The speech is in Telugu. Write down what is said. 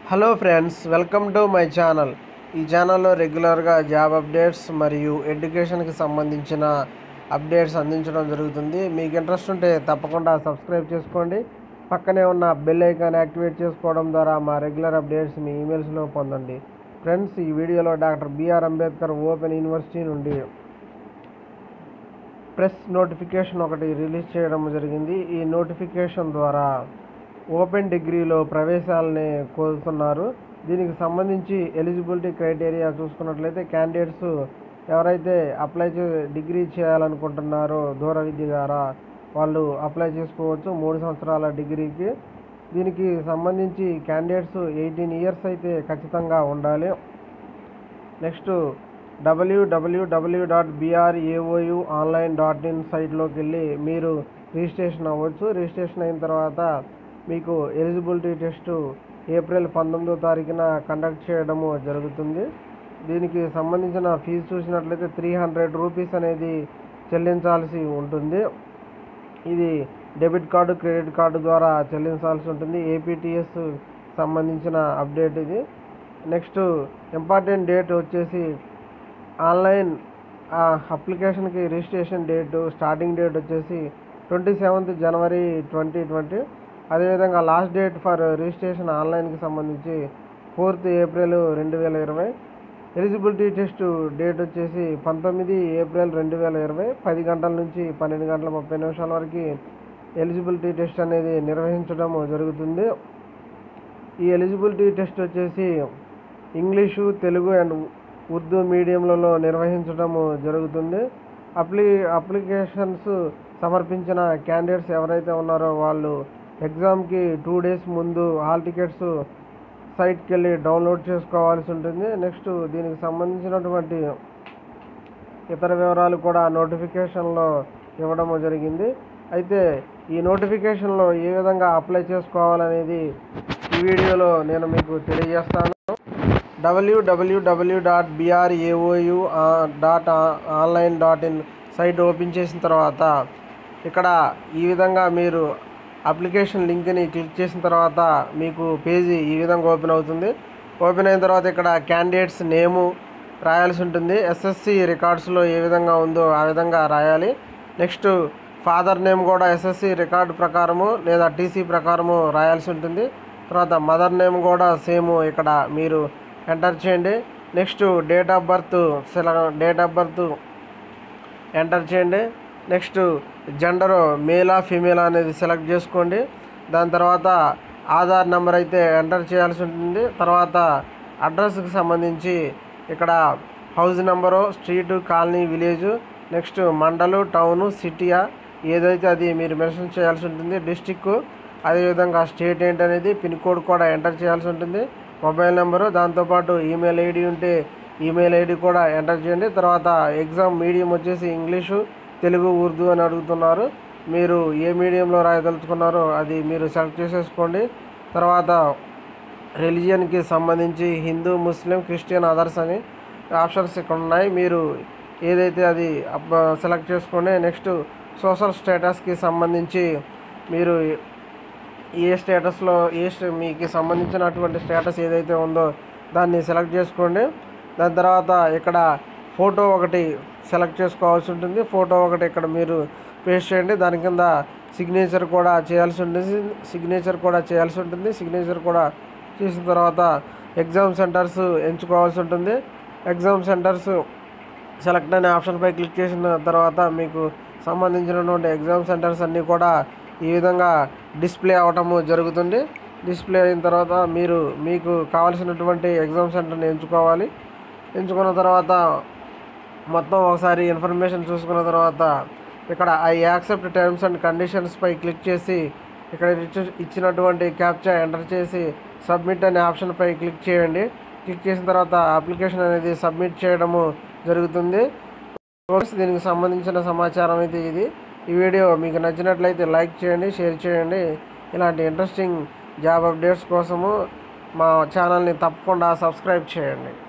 hello friends welcome to my channel ఈ ఛానల్లో రెగ్యులర్గా జాబ్ అప్డేట్స్ మరియు ఎడ్యుకేషన్కి సంబంధించిన అప్డేట్స్ అందించడం జరుగుతుంది మీకు ఇంట్రెస్ట్ ఉంటే తప్పకుండా సబ్స్క్రైబ్ చేసుకోండి పక్కనే ఉన్న బెల్ ఐకాన్ యాక్టివేట్ చేసుకోవడం ద్వారా మా రెగ్యులర్ అప్డేట్స్ మీ ఈమెయిల్స్లో పొందండి ఫ్రెండ్స్ ఈ వీడియోలో doctor BR Ambedkar open university నుండి ప్రెస్ నోటిఫికేషన్ ఒకటి రిలీజ్ చేయడం జరిగింది ఈ నోటిఫికేషన్ ద్వారా ఓపెన్ డిగ్రీలో ప్రవేశాలని కోరుతున్నారు దీనికి సంబంధించి ఎలిజిబిలిటీ క్రైటీరియా చూసుకున్నట్లయితే క్యాండిడేట్స్ ఎవరైతే అప్లై చే డిగ్రీ చేయాలనుకుంటున్నారో దూర విద్య ద్వారా వాళ్ళు అప్లై చేసుకోవచ్చు మూడు సంవత్సరాల డిగ్రీకి దీనికి సంబంధించి క్యాండిడేట్స్ ఎయిటీన్ ఇయర్స్ అయితే ఖచ్చితంగా ఉండాలి next W W W dot BRAOU online dot in సైట్లోకి వెళ్ళి మీరు రిజిస్ట్రేషన్ అవ్వచ్చు రిజిస్ట్రేషన్ అయిన తర్వాత మీకు ఎలిజిబిలిటీ టెస్ట్ ఏప్రిల్ పంతొమ్మిదో తారీఖున కండక్ట్ చేయడము జరుగుతుంది దీనికి సంబంధించిన ఫీజు చూసినట్లయితే త్రీ హండ్రెడ్ రూపీస్ అనేది చెల్లించాల్సి ఉంటుంది ఇది డెబిట్ కార్డు క్రెడిట్ కార్డు ద్వారా చెల్లించాల్సి ఉంటుంది ఏపీటీఎస్ సంబంధించిన అప్డేట్ ఇది నెక్స్ట్ ఇంపార్టెంట్ డేట్ వచ్చేసి ఆన్లైన్ అప్లికేషన్కి రిజిస్ట్రేషన్ డేటు స్టార్టింగ్ డేట్ వచ్చేసి twenty seventh January twenty twenty అదేవిధంగా లాస్ట్ డేట్ ఫర్ రిజిస్ట్రేషన్ ఆన్లైన్కి సంబంధించి ఫోర్త్ ఏప్రిల్ రెండు వేల ఇరవై ఎలిజిబిలిటీ టెస్ట్ డేట్ వచ్చేసి పంతొమ్మిది ఏప్రిల్ రెండు వేల ఇరవై పది గంటల నుంచి పన్నెండు గంటల ముప్పై నిమిషాల వరకు ఎలిజిబిలిటీ టెస్ట్ అనేది నిర్వహించడం జరుగుతుంది ఈ ఎలిజిబిలిటీ టెస్ట్ వచ్చేసి ఇంగ్లీషు తెలుగు అండ్ ఉర్దూ మీడియంలలో నిర్వహించడం జరుగుతుంది అప్లి అప్లికేషన్స్ సమర్పించిన క్యాండిడేట్స్ ఎవరైతే ఉన్నారో వాళ్ళు ఎగ్జామ్కి టూ డేస్ ముందు హాల్ టికెట్స్ సైట్కి వెళ్ళి డౌన్లోడ్ చేసుకోవాల్సి ఉంటుంది నెక్స్ట్ దీనికి సంబంధించినటువంటి ఇతర వివరాలు కూడా నోటిఫికేషన్లో ఇవ్వడం జరిగింది అయితే ఈ నోటిఫికేషన్లో ఏ విధంగా అప్లై చేసుకోవాలనేది ఈ వీడియోలో నేను మీకు తెలియజేస్తాను W W W dot BRAOU dot online dot in site open చేసిన తర్వాత ఇక్కడ ఈ విధంగా మీరు అప్లికేషన్ లింక్ని క్లిక్ చేసిన తర్వాత మీకు పేజీ ఈ విధంగా ఓపెన్ అవుతుంది ఓపెన్ అయిన తర్వాత ఇక్కడ క్యాండిడేట్స్ నేము రాయాల్సి ఉంటుంది ఎస్ఎస్సి రికార్డ్స్లో ఏ విధంగా ఉందో ఆ విధంగా రాయాలి నెక్స్ట్ ఫాదర్ నేమ్ కూడా ఎస్ఎస్సి రికార్డు ప్రకారము లేదా టీసీ ప్రకారము రాయాల్సి ఉంటుంది తర్వాత మదర్ నేమ్ కూడా సేమ్ ఇక్కడ మీరు ఎంటర్ చేయండి నెక్స్ట్ డేట్ ఆఫ్ బర్త్ సెల డేట్ ఆఫ్ బర్త్ ఎంటర్ చేయండి నెక్స్ట్ జెండర్ మేలా ఫీమేలా అనేది సెలెక్ట్ చేసుకోండి దాని తర్వాత ఆధార్ నెంబర్ అయితే ఎంటర్ చేయాల్సి ఉంటుంది తర్వాత అడ్రస్కి సంబంధించి ఇక్కడ house number street colony village next mandal town సిటీయా ఏదైతే అది మీరు మెన్షన్ చేయాల్సి ఉంటుంది డిస్టిక్ అదేవిధంగా స్టేట్ ఏంటనేది పిన్ కోడ్ కూడా ఎంటర్ చేయాల్సి ఉంటుంది మొబైల్ నెంబరు దాంతోపాటు ఈమెయిల్ ఐడి ఉంటే ఈమెయిల్ ఐడి కూడా ఎంటర్ చేయండి తర్వాత ఎగ్జామ్ మీడియం వచ్చేసి ఇంగ్లీషు తెలుగు ఉర్దూ అని అడుగుతున్నారు మీరు ఏ మీడియంలో రాయదలుచుకున్నారో అది మీరు సెలెక్ట్ చేసేసుకోండి తర్వాత రిలీజియన్కి సంబంధించి హిందూ ముస్లిం క్రిస్టియన్ అదర్స్ అని ఆప్షన్స్ ఇక్కడ ఉన్నాయి మీరు ఏదైతే అది సెలెక్ట్ చేసుకోండి నెక్స్ట్ సోషల్ స్టేటస్కి సంబంధించి మీరు ఏ స్టేటస్లో ఏ మీకు సంబంధించినటువంటి స్టేటస్ ఏదైతే ఉందో దాన్ని సెలెక్ట్ చేసుకోండి దాని తర్వాత ఇక్కడ ఫోటో ఒకటి సెలెక్ట్ చేసుకోవాల్సి ఉంటుంది ఫోటో ఒకటి ఇక్కడ మీరు పేస్ట్ చేయండి దాని కింద సిగ్నేచర్ కూడా చేయాల్సి ఉంటుంది సిగ్నేచర్ కూడా చేయాల్సి ఉంటుంది సిగ్నేచర్ కూడా చేసిన తర్వాత ఎగ్జామ్ సెంటర్స్ ఎంచుకోవాల్సి ఉంటుంది ఎగ్జామ్ సెంటర్స్ సెలెక్ట్ అనే ఆప్షన్పై క్లిక్ చేసిన తర్వాత మీకు సంబంధించినటువంటి ఎగ్జామ్ సెంటర్స్ అన్నీ కూడా ఈ విధంగా డిస్ప్లే అవటము జరుగుతుంది డిస్ప్లే అయిన తర్వాత మీరు మీకు కావాల్సినటువంటి ఎగ్జామ్ సెంటర్ని ఎంచుకోవాలి ఎంచుకున్న తర్వాత మొత్తం ఒకసారి ఇన్ఫర్మేషన్ చూసుకున్న తర్వాత ఇక్కడ ఐ యాక్సెప్ట్ టర్మ్స్ అండ్ కండిషన్స్పై క్లిక్ చేసి ఇక్కడ ఇచ్చి- ఇచ్చినటువంటి క్యాప్చా ఎంటర్ చేసి సబ్మిట్ అనే ఆప్షన్పై క్లిక్ చేయండి క్లిక్ చేసిన తర్వాత అప్లికేషన్ అనేది సబ్మిట్ చేయడము జరుగుతుంది ఫ్రెండ్స్, దీనికి సంబంధించిన సమాచారం అయితే ఇది ఈ వీడియో మీకు నచ్చినట్లయితే లైక్ చేయండి షేర్ చేయండి ఇలాంటి ఇంట్రెస్టింగ్ జాబ్ అప్డేట్స్ కోసము మా ఛానల్ని తప్పకుండా సబ్స్క్రైబ్ చేయండి